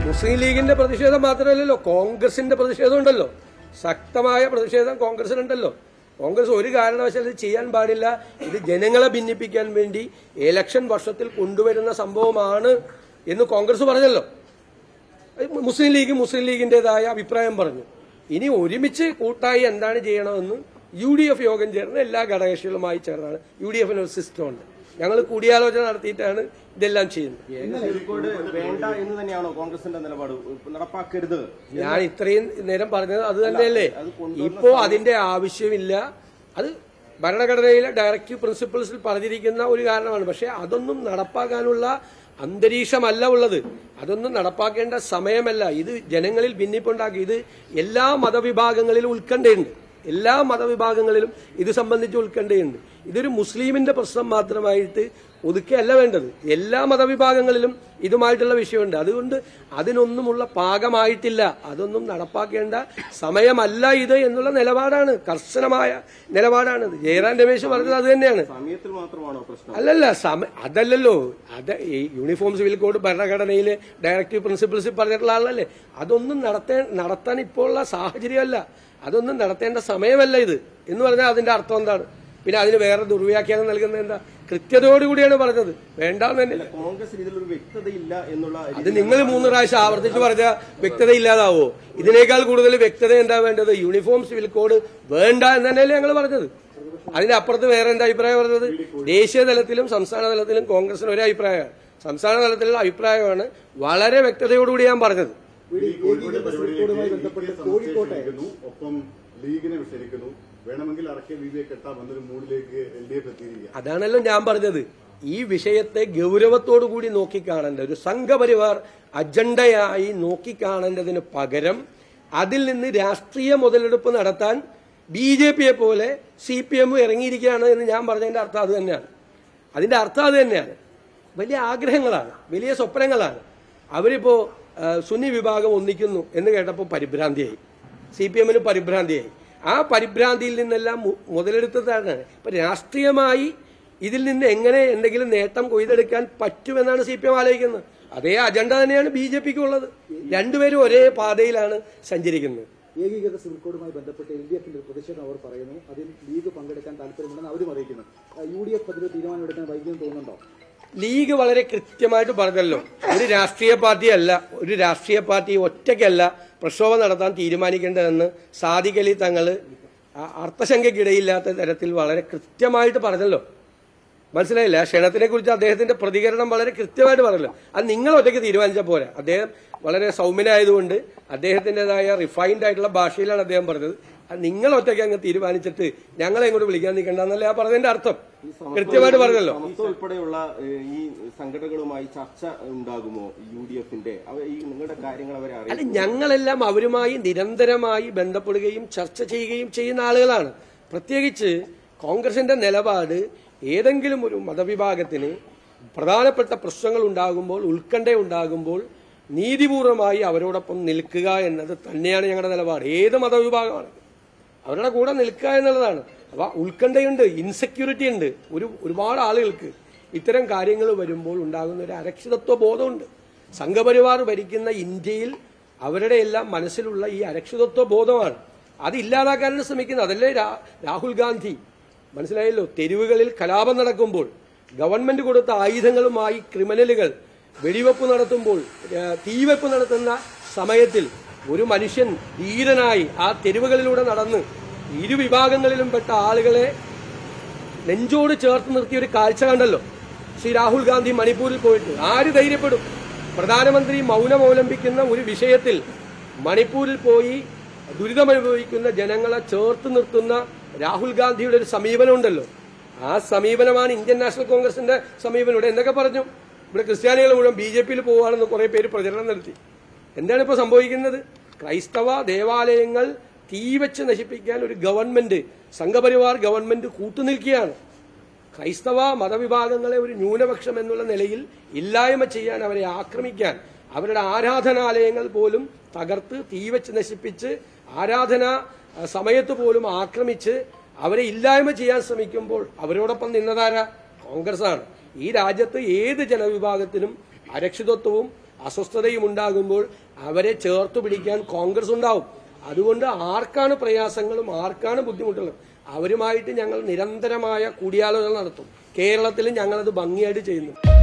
മുസ്ലിം ലീഗിന്റെ പ്രതിഷേധം മാത്രമല്ലല്ലോ കോൺഗ്രസിന്റെ പ്രതിഷേധം ഉണ്ടല്ലോ ശക്തമായ പ്രതിഷേധം കോൺഗ്രസിനുണ്ടല്ലോ കോൺഗ്രസ് ഒരു കാരണവശാലും ഇത് ചെയ്യാൻ പാടില്ല ഇത് ജനങ്ങളെ ഭിന്നിപ്പിക്കാൻ വേണ്ടി ഇലക്ഷൻ വർഷത്തിൽ കൊണ്ടുവരുന്ന സംഭവമാണ് എന്ന് കോൺഗ്രസ് പറഞ്ഞല്ലോ മുസ്ലിം ലീഗ് മുസ്ലിം ലീഗിന്റേതായ അഭിപ്രായം പറഞ്ഞു ഇനി ഒരുമിച്ച് കൂട്ടായി എന്താണ് ചെയ്യണമെന്ന് യു ഡി എഫ് യോഗം ചേർന്ന് എല്ലാ ഘടകകക്ഷികളുമായി ചേർന്നാണ് യു ഡി എഫിന് ഒരു സിസ്റ്റം ഉണ്ട് ഞങ്ങൾ കൂടിയാലോചന നടത്തിയിട്ടാണ് ഇതെല്ലാം ചെയ്യുന്നത് കോഴിക്കോട് വേണ്ട എന്ന് തന്നെയാണോ കോൺഗ്രസിന്റെ നിലപാട് നടപ്പാക്കരുത് ഞാൻ ഇത്രയും നേരം പറഞ്ഞത് അത് തന്നെയല്ലേ ഇപ്പോ അതിന്റെ ആവശ്യമില്ല അത് ഭരണഘടനയിലെ ഡയറക്റ്റീവ് പ്രിൻസിപ്പിൾസിൽ പറഞ്ഞിരിക്കുന്ന ഒരു കാരണമാണ് പക്ഷെ അതൊന്നും നടപ്പാക്കാനുള്ള അന്തരീക്ഷമല്ല ഉള്ളത് അതൊന്നും നടപ്പാക്കേണ്ട സമയമല്ല ഇത് ജനങ്ങളിൽ ഭിന്നിപ്പുണ്ടാക്കി ഇത് എല്ലാ മതവിഭാഗങ്ങളിലും ഉത്കണ്ഠയുണ്ട് എല്ലാ മതവിഭാഗങ്ങളിലും ഇത് സംബന്ധിച്ച് ഉത്കണ്ഠയുണ്ട് ഇതൊരു മുസ്ലിമിന്റെ പ്രശ്നം മാത്രമായിട്ട് ഒതുക്കുകയല്ല വേണ്ടത് എല്ലാ മതവിഭാഗങ്ങളിലും ഇതുമായിട്ടുള്ള വിഷയമുണ്ട് അതുകൊണ്ട് അതിനൊന്നുമുള്ള പാകമായിട്ടില്ല അതൊന്നും നടപ്പാക്കേണ്ട സമയമല്ല ഇത് എന്നുള്ള നിലപാടാണ് കർശനമായ നിലപാടാണ് ജയറാം രമേശ് പറഞ്ഞത് അത് തന്നെയാണ് സമയത്തിൽ മാത്രമാണോ പ്രശ്നം അല്ലല്ല സമ അതല്ലല്ലോ അത് ഈ യൂണിഫോം സിവിൽ കോഡ് ഭരണഘടനയിലെ ഡയറക്റ്റീവ് പ്രിൻസിപ്പിൾസിൽ പറഞ്ഞിട്ടുള്ള ആളല്ലേ അതൊന്നും നടത്തേ നടത്താൻ ഇപ്പോൾ ഉള്ള സാഹചര്യമല്ല അതൊന്നും നടത്തേണ്ട സമയമല്ല ഇത് എന്ന് പറഞ്ഞാൽ അതിന്റെ അർത്ഥം എന്താണ് പിന്നെ അതിന് വേറെ ദുർവ്യാഖ്യാനം നൽകുന്നത് എന്താ കൃത്യതയോടുകൂടിയാണ് പറഞ്ഞത് വേണ്ടാന്ന് തന്നെ കോൺഗ്രസിന് ഇതിലൊരു വ്യക്തതയില്ല എന്നുള്ള അത് നിങ്ങൾ മൂന്ന് പ്രാവശ്യം ആവർത്തിച്ച് പറഞ്ഞ വ്യക്തത ഇല്ലാതാവോ ഇതിനേക്കാൾ കൂടുതൽ വ്യക്തത എന്താ വേണ്ടത് യൂണിഫോം സിവിൽ കോഡ് വേണ്ട എന്ന് തന്നെയല്ലേ ഞങ്ങൾ പറഞ്ഞത് അതിന്റെ അപ്പുറത്ത് വേറെ എന്താ അഭിപ്രായം പറഞ്ഞത് ദേശീയ തലത്തിലും സംസ്ഥാന തലത്തിലും കോൺഗ്രസിന് ഒരേ അഭിപ്രായമാണ് സംസ്ഥാന തലത്തിലുള്ള അഭിപ്രായമാണ് വളരെ വ്യക്തതയോടുകൂടി ഞാൻ പറഞ്ഞത് കോഴിക്കോട്ടെ പരിപാടിയെ ക്ഷണിക്കുന്നു ഒപ്പം ലീഗിനെ ക്ഷണിക്കുന്നു വേണമെങ്കിൽ അറക്കെ ബിബിയെ കെട്ടാം എന്നൊരു മൂഡിലേക്ക് എൽ ഡി എഫ് എത്തിയിരിക്കുക അതാണല്ലോ ഞാൻ പറഞ്ഞത് ഈ വിഷയത്തെ ഗൗരവത്തോടു കൂടി നോക്കിക്കാണേണ്ട ഒരു സംഘപരിവാർ അജണ്ടയായി നോക്കിക്കാണേണ്ടതിന് പകരം അതിൽ നിന്ന് രാഷ്ട്രീയ മുതലെടുപ്പ് നടത്താൻ ബി ജെ പിയെ പോലെ സി പി എം ഇറങ്ങിയിരിക്കുകയാണ് എന്ന് ഞാൻ പറഞ്ഞതിന്റെ അർത്ഥം അത് തന്നെയാണ് അതിന്റെ അർത്ഥം അത് തന്നെയാണ് വലിയ ആഗ്രഹങ്ങളാണ് വലിയ സ്വപ്നങ്ങളാണ് അവരിപ്പോ ആ, സുന്നി വിഭാഗം ഒന്നിക്കുന്നു എന്ന് കേട്ടപ്പോൾ പരിഭ്രാന്തിയായി സി പി എമ്മിന് പരിഭ്രാന്തിയായി ആ പരിഭ്രാന്തിയിൽ നിന്നെല്ലാം മു- മുതലെടുത്തതാണ് ഇപ്പൊ രാഷ്ട്രീയമായി ഇതിൽ നിന്ന് എങ്ങനെ എന്തെങ്കിലും നേട്ടം കൊയ്തെടുക്കാൻ പറ്റുമെന്നാണ് സി പി എം ആലോചിക്കുന്നത് അതേ അജണ്ട തന്നെയാണ് ബി ജെ പിക്ക് ഉള്ളത് രണ്ടുപേരും ഒരേ പാതയിലാണ് സഞ്ചരിക്കുന്നത് ഏകീകൃത സിവിൽ കോഡുമായി ബന്ധപ്പെട്ട് എൽ ഡി എഫിന്റെ പ്രതിഷേധം അവർ പറയുന്നു അതിൽ ലീഗ് പങ്കെടുക്കാൻ താല്പര്യമുണ്ടെന്ന് അവരും അറിയിക്കുന്നു യു ഡി എഫ് അതിൽ തീരുമാനമെടുക്കാൻ വൈകിയെന്ന് തോന്നുന്നുണ്ടോ ലീഗ് വളരെ കൃത്യമായിട്ട് പറഞ്ഞല്ലോ ഒരു രാഷ്ട്രീയ പാർട്ടിയല്ല ഒരു രാഷ്ട്രീയ പാർട്ടി ഒറ്റയ്ക്കല്ല പ്രക്ഷോഭം നടത്താൻ തീരുമാനിക്കേണ്ടതെന്ന് സാദിഖലി തങ്ങൾ അർത്ഥശങ്കയ്ക്കിടയില്ലാത്ത തരത്തിൽ വളരെ കൃത്യമായിട്ട് പറഞ്ഞല്ലോ മനസ്സിലായില്ല ക്ഷണത്തിനെ കുറിച്ച് അദ്ദേഹത്തിന്റെ പ്രതികരണം വളരെ കൃത്യമായിട്ട് പറഞ്ഞല്ലോ അത് നിങ്ങൾ ഒറ്റയ്ക്ക് തീരുമാനിച്ച പോരാ അദ്ദേഹം വളരെ സൗമ്യനായതുകൊണ്ട് അദ്ദേഹത്തിൻ്റെതായ റിഫൈൻഡ് ആയിട്ടുള്ള ഭാഷയിലാണ് അദ്ദേഹം പറഞ്ഞത് അത് നിങ്ങൾ ഒറ്റയ്ക്ക് അങ്ങ് തീരുമാനിച്ചിട്ട് ഞങ്ങളെ ഇങ്ങോട്ട് വിളിക്കാൻ നിൽക്കണ്ടെന്നല്ലേ ആ പറഞ്ഞതിന്റെ അർത്ഥം കൃത്യമായിട്ട് പറഞ്ഞല്ലോ സമസ്ത ഉൾപ്പെടെയുള്ള ഏഹ്, ഈ സംഘടനകളുമായി ചർച്ച ഉണ്ടാകുമോ യു ഡി എഫിന്റെ അവ- ഈ നിങ്ങളുടെ കാര്യങ്ങൾ അവരെ അല്ല അറിയിക്കും ഞങ്ങളെല്ലാം അവരുമായി നിരന്തരമായി ബന്ധപ്പെടുകയും ചർച്ച ചെയ്യുകയും ചെയ്യുന്ന ആളുകളാണ് പ്രത്യേകിച്ച് കോൺഗ്രസിന്റെ നിലപാട് ഏതെങ്കിലും ഒരു മതവിഭാഗത്തിന് പ്രധാനപ്പെട്ട പ്രശ്നങ്ങൾ ഉണ്ടാകുമ്പോൾ ഉത്കണ്ഠ ഉണ്ടാകുമ്പോൾ നീതിപൂർവമായി അവരോടൊപ്പം നിൽക്കുക എന്നത് തന്നെയാണ് ഞങ്ങളുടെ നിലപാട് ഏത് മതവിഭാഗമാണ് അവരുടെ കൂടെ നിൽക്കുക എന്നുള്ളതാണ് അപ്പൊ ഉത്കണ്ഠയുണ്ട് ഇൻസെക്യൂരിറ്റി ഉണ്ട് ഒരു ഒരുപാട് ആളുകൾക്ക് ഇത്തരം കാര്യങ്ങൾ വരുമ്പോൾ ഉണ്ടാകുന്ന ഒരു അരക്ഷിതത്വ ബോധമുണ്ട് സംഘപരിവാർ ഭരിക്കുന്ന ഇന്ത്യയിൽ അവരുടെ എല്ലാം മനസ്സിലുള്ള ഈ അരക്ഷിതത്വ ബോധമാണ് അത് ഇല്ലാതാക്കാനാണ് ശ്രമിക്കുന്നത് അതല്ലേ രാ- രാഹുൽ ഗാന്ധി മനസ്സിലായല്ലോ തെരുവുകളിൽ കലാപം നടക്കുമ്പോൾ ഗവൺമെന്റ് കൊടുത്ത ആയുധങ്ങളുമായി ക്രിമിനലുകൾ വെടിവെപ്പ് നടത്തുമ്പോൾ ഏഹ്, തീവെപ്പ് നടത്തുന്ന സമയത്തിൽ ഒരു മനുഷ്യൻ ധീരനായി ആ തെരുവുകളിലൂടെ നടന്ന് ഇരു വിഭാഗങ്ങളിലും പെട്ട ആളുകളെ നെഞ്ചോട് ചേർത്ത് നിർത്തിയ ഒരു കാഴ്ച കണ്ടല്ലോ ശ്രീ രാഹുൽ ഗാന്ധി മണിപ്പൂരിൽ പോയിട്ട് ആര് ധൈര്യപ്പെടും പ്രധാനമന്ത്രി മൗനമവലംബിക്കുന്ന ഒരു വിഷയത്തിൽ മണിപ്പൂരിൽ പോയി ദുരിതമനുഭവിക്കുന്ന ജനങ്ങളെ ചേർത്ത് നിർത്തുന്ന രാഹുൽ ഗാന്ധിയുടെ ഒരു സമീപനം ഉണ്ടല്ലോ ആ സമീപനമാണ് ഇന്ത്യൻ നാഷണൽ കോൺഗ്രസിന്റെ സമീപനം ഇവിടെ എന്തൊക്കെ പറഞ്ഞു ഇവിടെ ക്രിസ്ത്യാനികൾ മുഴുവൻ ബി ജെ പിയിൽ പോവുകയാണെന്ന് കുറെ പേര് പ്രചരണം നടത്തി എന്താണ് ഇപ്പോൾ സംഭവിക്കുന്നത് ക്രൈസ്തവ ദേവാലയങ്ങൾ തീവച്ച് നശിപ്പിക്കാൻ ഒരു ഗവൺമെന്റ് സംഘപരിവാർ ഗവൺമെന്റ് കൂട്ടുനിൽക്കുകയാണ് ക്രൈസ്തവ മതവിഭാഗങ്ങളെ ഒരു ന്യൂനപക്ഷം എന്നുള്ള നിലയിൽ ഇല്ലായ്മ ചെയ്യാൻ അവരെ ആക്രമിക്കാൻ അവരുടെ ആരാധനാലയങ്ങൾ പോലും തകർത്ത് തീവച്ച് നശിപ്പിച്ച് ആരാധന അഹ്, സമയത്ത് പോലും ആക്രമിച്ച് അവരെ ഇല്ലായ്മ ചെയ്യാൻ ശ്രമിക്കുമ്പോൾ അവരോടൊപ്പം നിന്നതാര കോൺഗ്രസ് ആണ് ഈ രാജ്യത്ത് ഏത് ജനവിഭാഗത്തിനും അരക്ഷിതത്വവും അസ്വസ്ഥതയും ഉണ്ടാകുമ്പോൾ അവരെ ചേർത്ത് പിടിക്കാൻ കോൺഗ്രസ് ഉണ്ടാവും അതുകൊണ്ട് ആർക്കാണ് പ്രയാസങ്ങളും ആർക്കാണ് ബുദ്ധിമുട്ടുകളും അവരുമായിട്ട് ഞങ്ങൾ നിരന്തരമായ കൂടിയാലോചന നടത്തും കേരളത്തിൽ ഞങ്ങളത് ഭംഗിയായിട്ട് ചെയ്യുന്നു